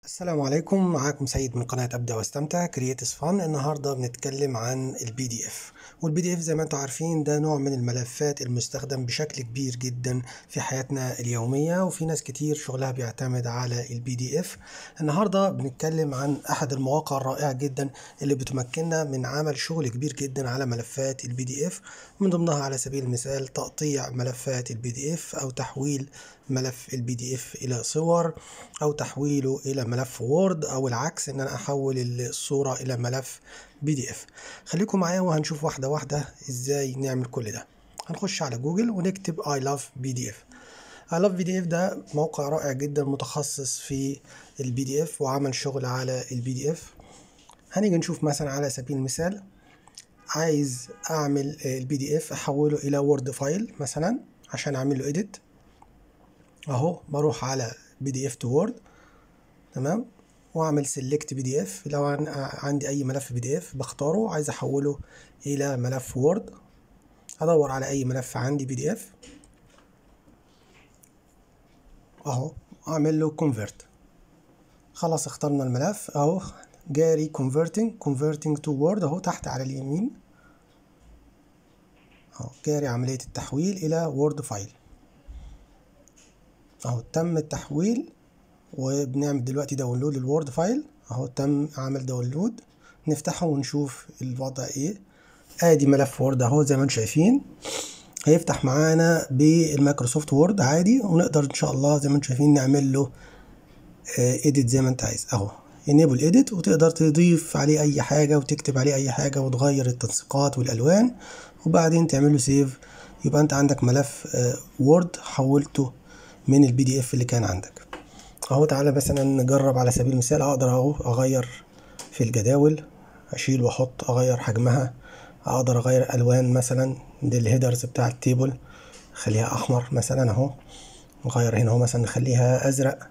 السلام عليكم معاكم سيد من قناة أبدأ واستمتع كرييتس فان النهاردة بنتكلم عن البي دي اف والبي دي اف زي ما انتم عارفين ده نوع من الملفات المستخدم بشكل كبير جدا في حياتنا اليومية وفي ناس كتير شغلها بيعتمد على البي دي اف النهاردة بنتكلم عن أحد المواقع الرائعة جدا اللي بتمكننا من عمل شغل كبير جدا على ملفات البي دي اف من ضمنها على سبيل المثال تقطيع ملفات البي دي اف أو تحويل ملف البي دي اف الى صور او تحويله الى ملف وورد او العكس ان انا احول الصورة الى ملف بي دي اف خليكم معايا وهنشوف واحدة واحدة ازاي نعمل كل ده هنخش على جوجل ونكتب I love PDF I love PDF ده موقع رائع جدا متخصص في البي دي اف وعمل شغل على البي دي اف هنيجي نشوف مثلا على سبيل المثال عايز اعمل البي دي اف احوله الى وورد فايل مثلا عشان اعمل له edit اهو بروح على بي دي اف تو وورد تمام واعمل سيلكت بي دي اف لو أنا عندي اي ملف بي دي اف بختاره عايز احوله الى ملف وورد ادور على اي ملف عندي بي دي اف اهو اعمل له كونفرت خلاص اخترنا الملف اهو جاري converting converting to word اهو تحت على اليمين اهو جاري عملية التحويل الى وورد فايل اهو تم التحويل وبنعمل دلوقتي داونلود الوورد فايل اهو تم عمل داونلود نفتحه ونشوف الوضع ايه ادي ملف وورد اهو زي ما انتم شايفين هيفتح معانا بالمايكروسوفت وورد عادي ونقدر ان شاء الله زي ما انتم شايفين نعمل له اديت زي ما انت عايز اهو انيبل اديت وتقدر تضيف عليه اي حاجه وتكتب عليه اي حاجه وتغير التنسيقات والالوان وبعدين تعمل له سيف يبقى انت عندك ملف وورد حولته من البي دي اف اللي كان عندك اهو تعالى مثلا نجرب على سبيل المثال اقدر اهو اغير في الجداول اشيل واحط اغير حجمها اقدر اغير الوان مثلا دي الهيدرز بتاع التيبل خليها احمر مثلا اهو نغير هنا اهو مثلا نخليها ازرق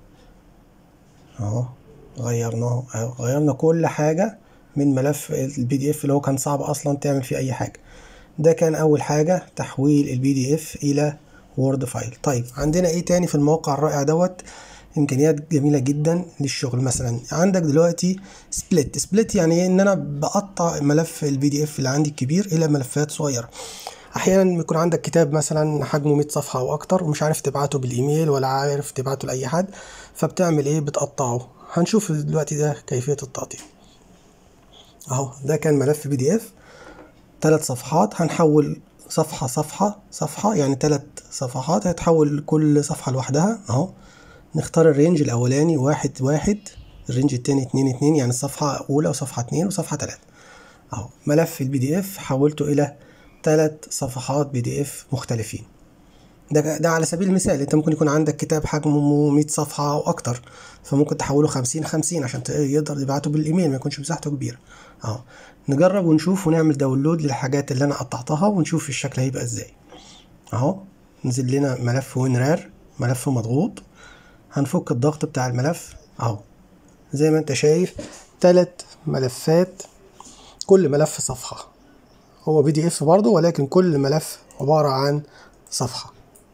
اهو غيرناه غيرنا كل حاجة من ملف البي دي اف اللي هو كان صعب اصلا تعمل فيه اي حاجة ده كان اول حاجة تحويل البي دي اف الى وورد فايل طيب عندنا ايه تاني في الموقع الرائع دوت امكانيات جميله جدا للشغل مثلا عندك دلوقتي سبليت سبليت يعني ايه ان انا بقطع ملف البي دي اف اللي عندي الكبير الى ملفات صغيره احيانا بيكون عندك كتاب مثلا حجمه 100 صفحه او اكتر ومش عارف تبعته بالايميل ولا عارف تبعته لاي حد فبتعمل ايه بتقطعه هنشوف دلوقتي ده كيفيه التقطيع اهو ده كان ملف بي دي اف ثلاث صفحات هنحول صفحة صفحة صفحة يعني ثلاث صفحات هتحول كل صفحة لوحدها اهو نختار الرينج الأولاني واحد واحد الرينج التاني اتنين اتنين يعني الصفحة أولى وصفحة اتنين وصفحة تلاتة اهو ملف البي دي اف حولته إلى ثلاث صفحات بي دي اف مختلفين ده ده على سبيل المثال انت ممكن يكون عندك كتاب حجمه 100 صفحة أو أكتر فممكن تحوله 50 50 عشان يقدر يبعته بالإيميل ما يكونش مساحته كبيرة اهو نجرب ونشوف ونعمل داونلود للحاجات اللي انا قطعتها ونشوف الشكل هيبقى ازاي اهو نزل لنا ملف وينرار ملف مضغوط هنفك الضغط بتاع الملف اهو زي ما انت شايف تلات ملفات كل ملف صفحة هو بي دي اف برضه ولكن كل ملف عبارة عن صفحة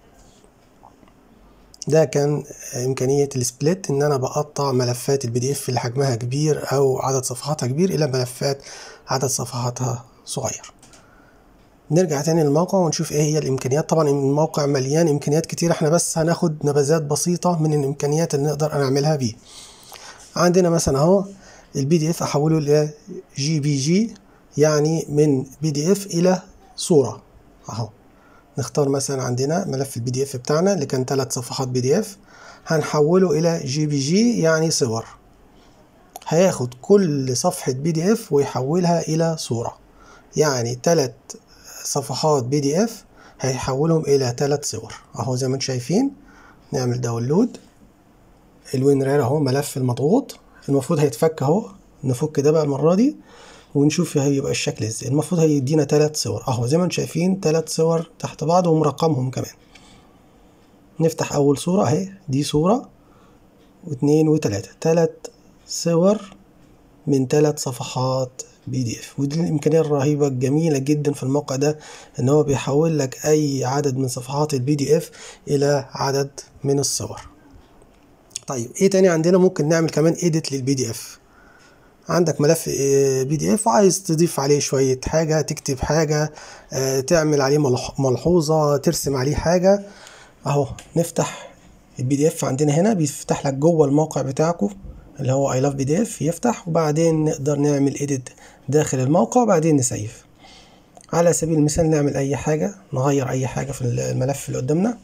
ده كان إمكانية السبليت إن أنا بقطع ملفات البي دي اف اللي حجمها كبير أو عدد صفحاتها كبير إلى ملفات عدد صفحاتها صغير. نرجع تاني للموقع ونشوف إيه هي الإمكانيات طبعا الموقع مليان إمكانيات كتير إحنا بس هناخد نبذات بسيطة من الإمكانيات اللي نقدر نعملها بيه. عندنا مثلا أهو البي دي اف أحوله إلى جي بي جي يعني من بي دي اف إلى صورة أهو. نختار مثلا عندنا ملف البي دي اف بتاعنا اللي كان ثلاث صفحات بي دي اف هنحوله الى جي بي جي يعني صور هياخد كل صفحة بي دي اف ويحولها الى صورة يعني ثلاث صفحات بي دي اف هيحولهم الى ثلاث صور اهو زي ما انتم شايفين نعمل داونلود الوينرار اهو ملف المضغوط المفروض هيتفك اهو نفك ده بقى المرة دي ونشوف هيبقى الشكل ازاي المفروض هيدينا ثلاث صور اهو زي ما انتم شايفين ثلاث صور تحت بعض ومرقمهم كمان نفتح اول صورة اهي دي صورة واثنين وثلاثة ثلاث صور من ثلاث صفحات بي دي اف ودي الامكانيه الرهيبه الجميله جدا في الموقع ده ان هو بيحول لك اي عدد من صفحات البي دي اف الى عدد من الصور طيب ايه تاني عندنا ممكن نعمل كمان ايديت للبي دي اف عندك ملف بي دي اف وعايز تضيف عليه شوية حاجة تكتب حاجة آه، تعمل عليه ملح- ملحوظة ترسم عليه حاجة اهو نفتح البي دي اف عندنا هنا بيفتح لك جوه الموقع بتاعكم اللي هو اي لاف بي دي اف يفتح وبعدين نقدر نعمل ايديت داخل الموقع وبعدين نسيف على سبيل المثال نعمل اي حاجة نغير اي حاجة في الملف اللي قدامنا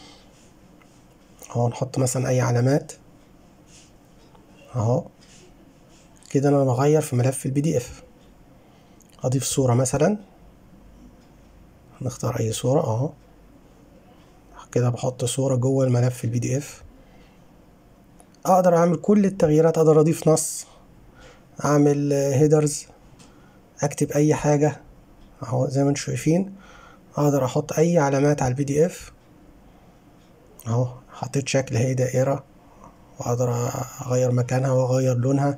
اهو نحط مثلا اي علامات اهو كده انا بغير في ملف البي دي اف اضيف صورة مثلا نختار اي صورة اهو كده بحط صورة جوه الملف البي دي اف اقدر اعمل كل التغييرات اقدر اضيف نص اعمل هيدرز اكتب اي حاجة اهو زي ما انتم شايفين اقدر احط اي علامات على البي دي اف اهو حطيت شكل هي دائرة واقدر اغير مكانها واغير لونها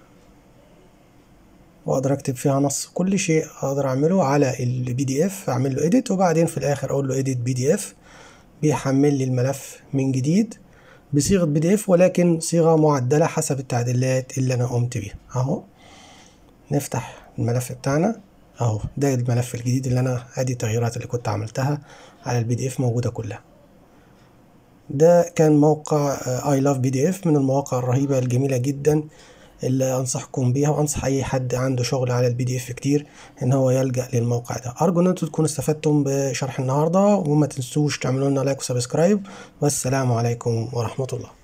واقدر اكتب فيها نص كل شيء اقدر اعمله على البي دي اف اعمل له اديت وبعدين في الاخر اقول له اديت بي دي اف بيحمل لي الملف من جديد بصيغة بي دي اف ولكن صيغة معدلة حسب التعديلات اللي انا قمت بيها اهو نفتح الملف بتاعنا اهو ده الملف الجديد اللي انا ادي التغييرات اللي كنت عملتها على البي دي اف موجودة كلها ده كان موقع اي لاف بي دي اف من المواقع الرهيبة الجميلة جدا اللي انصحكم بيها وانصح اي حد عنده شغل على البي دي اف كتير ان هو يلجأ للموقع ده ارجو ان انتم تكونوا استفدتم بشرح النهارده وما تنسوش تعملوا لنا لايك وسبسكرايب والسلام عليكم ورحمة الله